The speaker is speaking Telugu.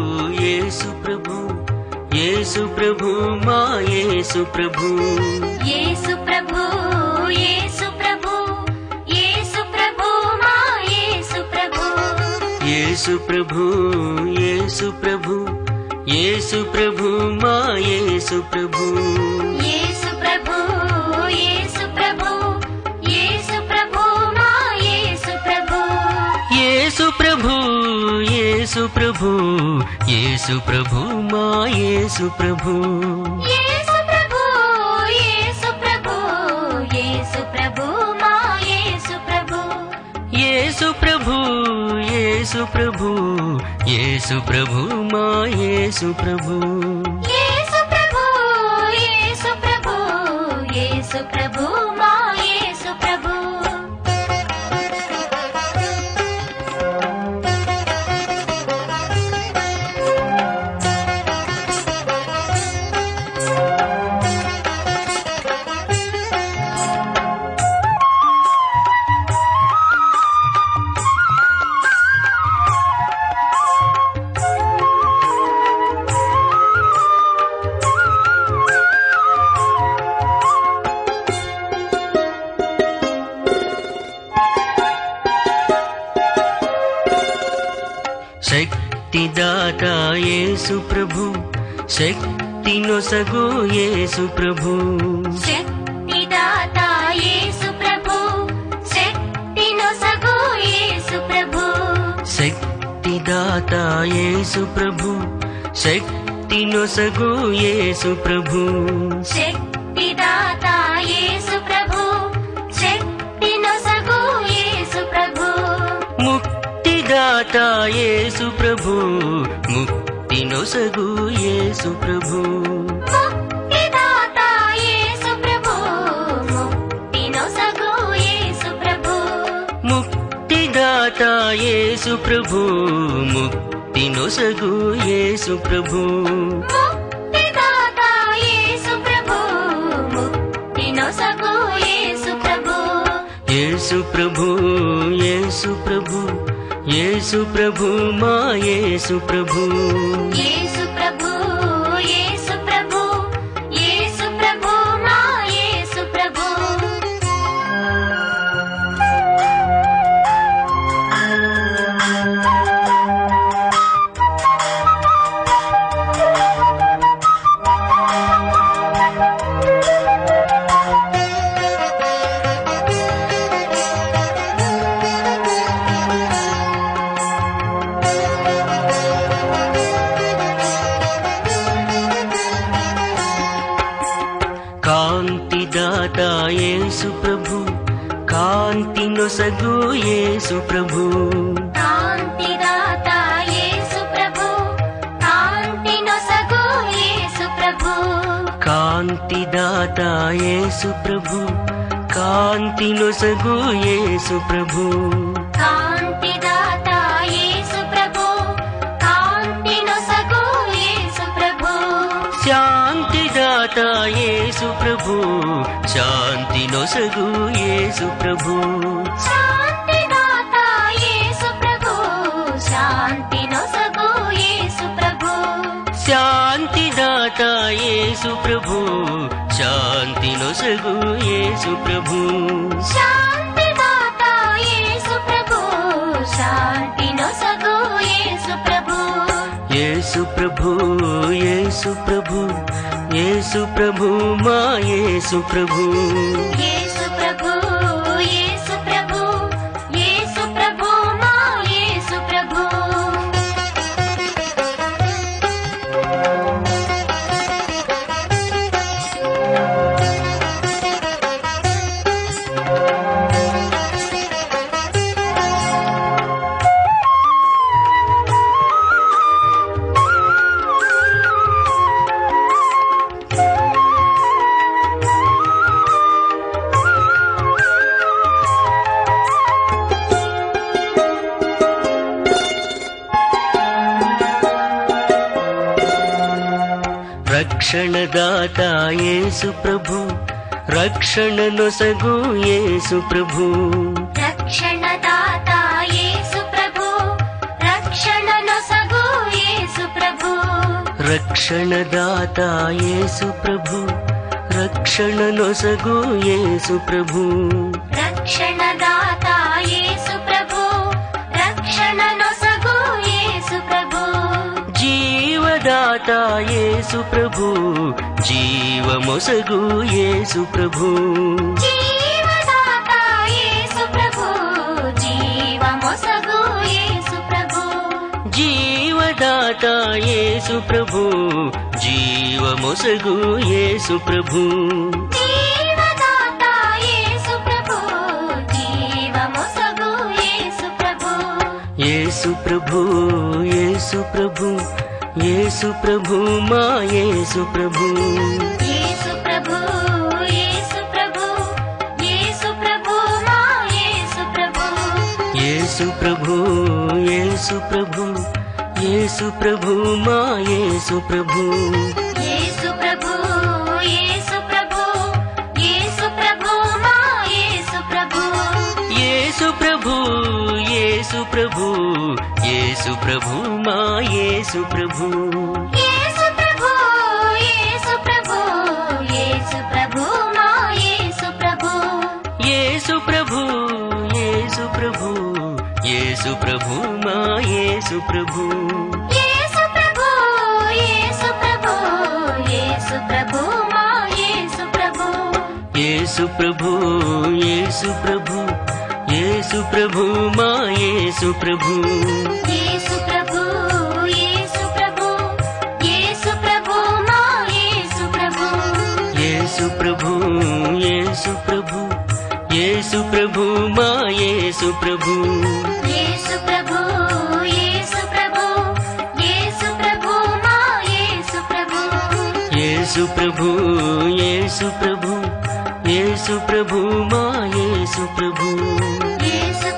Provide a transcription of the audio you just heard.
యేసు ప్రభు యేసు ప్రభు మా యేసు ప్రభు యేసు ప్రభు యేసు ప్రభు యేసు ప్రభు మా యేసు ప్రభు యేసు ప్రభు యేసు ప్రభు యేసు ప్రభు మా యేసు ప్రభు యేసు ప్రభు యేసు ప్రభు యేసు ప్రభు మా యేసు ప్రభు యేసు ప్రభు యేసు ప్రభు యేసు ప్రభు మా యేసు ప్రభు యేసు ప్రభు యేసు ప్రభు యేసు ప్రభు మా యేసు ప్రభు యేసు ప్రభు యేసు ప్రభు యేసు ప్రభు మా యేసు ప్రభు యేసు ప్రభు యేసు ప్రభు యేసు ప్రభు మా యేసు ప్రభు శక్తిదాత యేసు ప్రభు శక్తి నొసగు యేసు ప్రభు శక్తిదాత యేసు ప్రభు శక్తి నొసగు యేసు ప్రభు శక్తిదాత యేసు ప్రభు శక్తి నొసగు యేసు ప్రభు శక్తిదాత యేసు ప్రభు శక్తి నొసగు యేసు ప్రభు ముక్తిదాత యేసు ప్రభు ముక్తి నొసగు యేసు ప్రభు ముక్తిదాత యేసు ప్రభు ముక్తి నొసగు యేసు ప్రభు ముక్తిదాత యేసు ప్రభు ముక్తి నొసగు యేసు ప్రభు ముక్తిదాత యేసు ప్రభు ముక్తి నొసగు యేసు ప్రభు యేసు ప్రభు యేసు ప్రభు యేసు ప్రభు మా యేసు ప్రభు యేసు ప్రభు యేసు ప్రభు యేసు ప్రభు మా యేసు ప్రభు కాంతిదాత యేసు ప్రభు కాంతి నొసగు యేసు ప్రభు కాంతిదాత యేసు ప్రభు కాంతి నొసగు యేసు ప్రభు కాంతిదాత యేసు ప్రభు కాంతి నొసగు యేసు ప్రభు కాంతిదాత యేసు ప్రభు కాంతి నొసగు యేసు ప్రభు శాంతిదాత యేసు ప్రభు శాంతి నొసగు యేసు ప్రభు శాంతిదాత యేసు ప్రభు శాంతి నొసగు యేసు ప్రభు శాంతిదాత యేసు ప్రభు శాంతి నొసగు యేసు ప్రభు శాంతిదాత యేసు ప్రభు శాంతి నొసగు యేసు ప్రభు యేసు ప్రభు యేసు ప్రభు యేసు ప్రభు మా యేసు ప్రభు యేసు ప్రభు యేసు ప్రభు యేసు ప్రభు మా యేసు ప్రభు రక్షణదాత యేసు ప్రభు రక్షణ నొసగు యేసు ప్రభు రక్షణదాత యేసు ప్రభు రక్షణ నొసగు యేసు ప్రభు రక్షణదాత యేసు ప్రభు రక్షణ నొసగు యేసు ప్రభు రక్షణదాత యేసు ప్రభు రక్షణ నొసగు యేసు ప్రభు జీవదాత యేసు ప్రభు జీవమొసగు యేసు ప్రభు జీవదాత యేసు ప్రభు జీవమొసగు యేసు ప్రభు జీవదాత యేసు ప్రభు జీవమొసగు యేసు ప్రభు జీవదాత యేసు ప్రభు జీవమొసగు యేసు ప్రభు యేసు ప్రభు యేసు ప్రభు యేసు ప్రభు మా యేసు ప్రభు యేసు ప్రభు యేసు ప్రభు యేసు ప్రభు మా యేసు ప్రభు యేసు ప్రభు యేసు ప్రభు యేసు ప్రభు మా యేసు ప్రభు యేసు ప్రభు యేసు ప్రభు యేసు ప్రభు మా యేసు ప్రభు యేసు ప్రభు యేసు ప్రభు యేసు ప్రభు మా యేసు ప్రభు యేసు ప్రభు యేసు ప్రభు యేసు ప్రభు మా యేసు ప్రభు యేసు ప్రభు యేసు ప్రభు యేసు ప్రభు మా యేసు ప్రభు యేసు ప్రభు యేసు ప్రభు యేసు ప్రభు మా యేసు ప్రభు యేసు ప్రభు యేసు ప్రభు యేసు ప్రభు మా యేసు ప్రభు యేసు ప్రభు యేసు ప్రభు యేసు ప్రభు మా యేసు ప్రభు యేసు ప్రభు యేసు ప్రభు యేసు ప్రభు మా యేసు ప్రభు యేసు ప్రభు యేసు ప్రభు యేసు ప్రభు మా యేసు ప్రభు యేసు ప్రభు యేసు ప్రభు యేసు ప్రభు మా యేసు ప్రభు యేసు